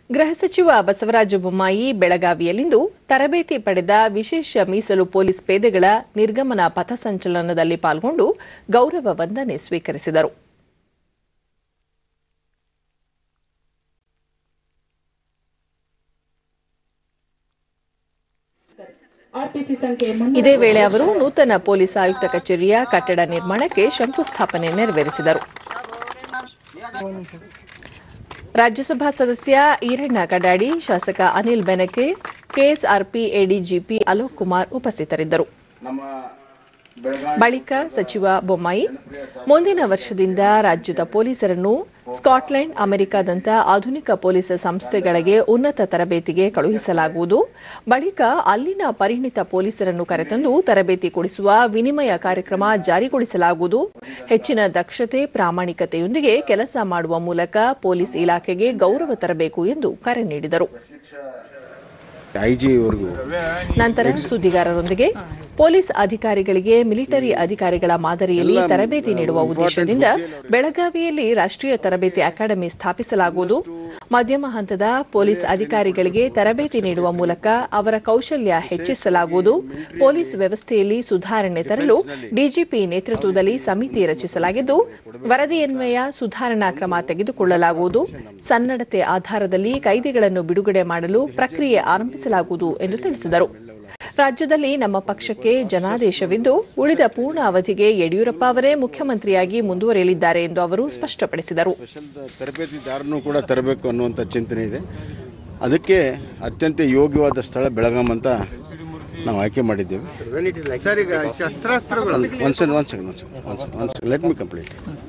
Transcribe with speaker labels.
Speaker 1: ಗೃಹ ಸಚಿವ ಬಸವರಾಜ ಬೊಮ್ಮಾಯಿ ಬೆಳಗಾವಿಯಲ್ಲಿಂದು ತರಬೇತಿ ಪಡೆದ ವಿಶೇಷ ಮೀಸಲು ಪೊಲೀಸ್ ಪೇದೆಗಳ ನಿರ್ಗಮನ ಪಥಸಂಚಲನದಲ್ಲಿ ಪಾಲ್ಗೊಂಡು ಗೌರವ ವಂದನೆ ಸ್ವೀಕರಿಸಿದರು
Speaker 2: ಆರ್ಪಿಸಿ ಸಂಖ್ಯೆ ಮುನ್ನೂರ
Speaker 1: ಇದೇ ವೇಳೆ ಅವರು ನೂತನ ಪೊಲೀಸ್ ಆಯುಕ್ತ ಕಚೇರಿಯ ಕಟ್ಟಡ ನಿರ್ಮಾಣಕ್ಕೆ ಶಂಕುಸ್ಥಾಪನೆ ನೆರವೇರಿಸಿದರು ರಾಜ್ಯಸಭಾ ಸದಸ್ಯ ಈರಣ್ಣ ಕಡಾಡಿ ಶಾಸಕ ಅನಿಲ್ ಬೆನಕೆ ಕೆಎಸ್ಆರ್ಪಿ ಎಡಿಜಿಪಿ ಅಲೋಕ್ ಕುಮಾರ್ ಉಪಸ್ಥಿತರಿದ್ದರು ಬಳಿಕ ಸಚಿವ ಬೊಮ್ಮಾಯಿ ಮುಂದಿನ ವರ್ಷದಿಂದ ರಾಜ್ಯದ ಪೊಲೀಸರನ್ನು ಸ್ಕಾಟ್ಲೆಂಡ್ ಅಮೆರಿಕದಂಥ ಆಧುನಿಕ ಪೊಲೀಸ್ ಸಂಸ್ಥೆಗಳಿಗೆ ಉನ್ನತ ತರಬೇತಿಗೆ ಕಳುಹಿಸಲಾಗುವುದು ಬಳಿಕ ಅಲ್ಲಿನ ಪರಿಣಿತ ಪೊಲೀಸರನ್ನು ಕರೆತಂದು ತರಬೇತಿ ಕೊಡಿಸುವ ವಿನಿಮಯ ಕಾರ್ಯಕ್ರಮ ಜಾರಿಗೊಳಿಸಲಾಗುವುದು ಹೆಚ್ಚಿನ ದಕ್ಷತೆ ಪ್ರಾಮಾಣಿಕತೆಯೊಂದಿಗೆ ಕೆಲಸ ಮಾಡುವ ಮೂಲಕ ಪೊಲೀಸ್ ಇಲಾಖೆಗೆ ಗೌರವ ತರಬೇಕು ಎಂದು ಕರೆ ನೀಡಿದರು
Speaker 3: ಐಜಿವರೆಗೂ
Speaker 1: ನಂತರ ಸುದ್ದಿಗಾರರೊಂದಿಗೆ ಪೊಲೀಸ್ ಅಧಿಕಾರಿಗಳಿಗೆ ಮಿಲಿಟರಿ ಅಧಿಕಾರಿಗಳ ಮಾದರಿಯಲ್ಲಿ ತರಬೇತಿ ನೀಡುವ ಉದ್ದೇಶದಿಂದ ಬೆಳಗಾವಿಯಲ್ಲಿ ರಾಷ್ಟ್ರೀಯ ತರಬೇತಿ ಅಕಾಡೆಮಿ ಸ್ಥಾಪಿಸಲಾಗುವುದು ಮಧ್ಯಮ ಹಂತದ ಪೊಲೀಸ್ ಅಧಿಕಾರಿಗಳಿಗೆ ತರಬೇತಿ ನೀಡುವ ಮೂಲಕ ಅವರ ಕೌಶಲ್ಯ ಹೆಚ್ಚಿಸಲಾಗುವುದು ಪೊಲೀಸ್ ವ್ಯವಸ್ಥೆಯಲ್ಲಿ ಸುಧಾರಣೆ ತರಲು ಡಿಜಿಪಿ ನೇತೃತ್ವದಲ್ಲಿ ಸಮಿತಿ ರಚಿಸಲಾಗಿದ್ದು ವರದಿಯನ್ವಯ ಸುಧಾರಣಾ ಕ್ರಮ ತೆಗೆದುಕೊಳ್ಳಲಾಗುವುದು ಸನ್ನಡತೆ ಆಧಾರದಲ್ಲಿ ಕೈದಿಗಳನ್ನು ಬಿಡುಗಡೆ ಮಾಡಲು ಪ್ರಕ್ರಿಯೆ ಆರಂಭಿಸಲಾಗುವುದು ಎಂದು ತಿಳಿಸಿದರು ರಾಜ್ಯದಲ್ಲಿ ನಮ್ಮ ಪಕ್ಷಕ್ಕೆ ಜನಾದೇಶವಿದ್ದು ಉಳಿದ ಪೂರ್ಣ ಅವಧಿಗೆ ಯಡಿಯೂರಪ್ಪ ಅವರೇ ಮುಖ್ಯಮಂತ್ರಿಯಾಗಿ ಮುಂದುವರಿಯಲಿದ್ದಾರೆ ಎಂದು ಅವರು ಸ್ಪಷ್ಟಪಡಿಸಿದರು
Speaker 3: ಸ್ಪೆಷಲ್ ತರಬೇತಿದಾರನೂ ಕೂಡ ತರಬೇಕು ಅನ್ನುವಂಥ ಚಿಂತನೆ ಇದೆ ಅದಕ್ಕೆ ಅತ್ಯಂತ ಯೋಗ್ಯವಾದ ಸ್ಥಳ ಬೆಳಗಾಂ ಅಂತ ನಾವು ಆಯ್ಕೆ ಮಾಡಿದ್ದೇವೆ
Speaker 4: ಸರ್ ಈಗ ಶಸ್ತ್ರಾಸ್ತ್ರಗಳು
Speaker 3: one second one second one second let me complete